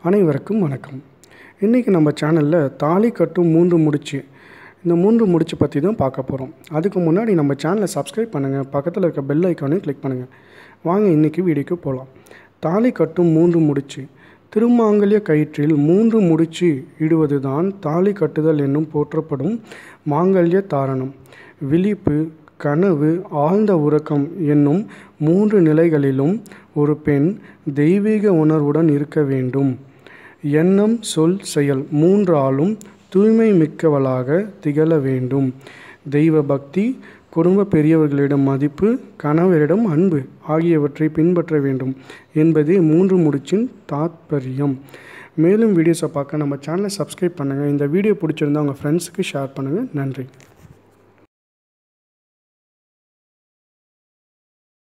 அனைவருக்கும் வணக்கம் இன்றைக்கி நம்ம சேனலில் தாலி கட்டும் மூன்று முடிச்சு இந்த மூன்று முடிச்சு பற்றி தான் பார்க்க போகிறோம் அதுக்கு முன்னாடி நம்ம சேனலை சப்ஸ்கிரைப் பண்ணுங்கள் பக்கத்தில் இருக்க பெல் ஐக்கானையும் கிளிக் பண்ணுங்கள் வாங்க இன்றைக்கி வீடியோக்கு போகலாம் தாலி கட்டும் மூன்று முடிச்சு திருமாங்கல்ய கயிற்றில் மூன்று முடிச்சு இடுவது தான் தாலி கட்டுதல் என்னும் போற்றப்படும் மாங்கல்ய தாரணம் விழிப்பு கனவு ஆழ்ந்த உறக்கம் என்னும் மூன்று நிலைகளிலும் ஒரு பெண் தெய்வீக உணர்வுடன் இருக்க வேண்டும் எண்ணம் சொல் செயல் மூன்றாலும் தூய்மை மிக்கவளாக திகழ வேண்டும் தெய்வ பக்தி குடும்ப பெரியவர்களிடம் மதிப்பு கணவரிடம் அன்பு ஆகியவற்றை பின்பற்ற வேண்டும் என்பதே மூன்று முடிச்சின் தாத்பரியம் மேலும் வீடியோஸை பார்க்க நம்ம சேனலை சப்ஸ்கிரைப் பண்ணுங்கள் இந்த வீடியோ பிடிச்சிருந்தா உங்கள் ஃப்ரெண்ட்ஸுக்கு ஷேர் பண்ணுங்கள் நன்றி